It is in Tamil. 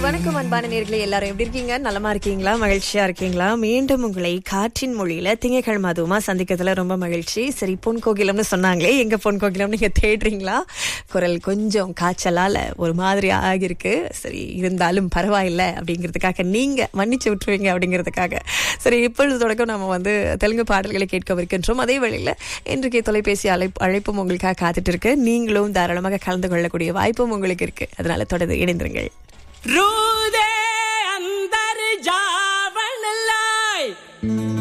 வணக்கம் அன்பான நேர்களே எல்லாரும் எப்படி இருக்கீங்க நலமா இருக்கீங்களா மகிழ்ச்சியா இருக்கீங்களா மீண்டும் உங்களை காற்றின் மொழியில திங்கக்கிழமை அதுவுமா சந்திக்கிறதுல ரொம்ப மகிழ்ச்சி சரி பொன் கோகிலம்னு சொன்னாங்களே எங்க பொன் கோகிலம் நீங்க தேடுறீங்களா குரல் கொஞ்சம் காய்ச்சலால ஒரு மாதிரி ஆகியிருக்கு சரி இருந்தாலும் பரவாயில்ல அப்படிங்கிறதுக்காக நீங்க மன்னிச்சு விட்டுருவீங்க அப்படிங்கிறதுக்காக சரி இப்பொழுது தொடக்கம் நம்ம வந்து தெலுங்கு பாடல்களை கேட்கவிருக்கின்றோம் அதே வேளையில இன்றைக்கு தொலைபேசி அழைப்பு அழைப்பும் உங்களுக்காக காத்துட்டு இருக்கு நீங்களும் தாராளமாக கலந்து கொள்ளக்கூடிய வாய்ப்பும் உங்களுக்கு இருக்கு அதனால தொடர்ந்து இணைந்திருங்கள் रूदे अंदर जावन लाए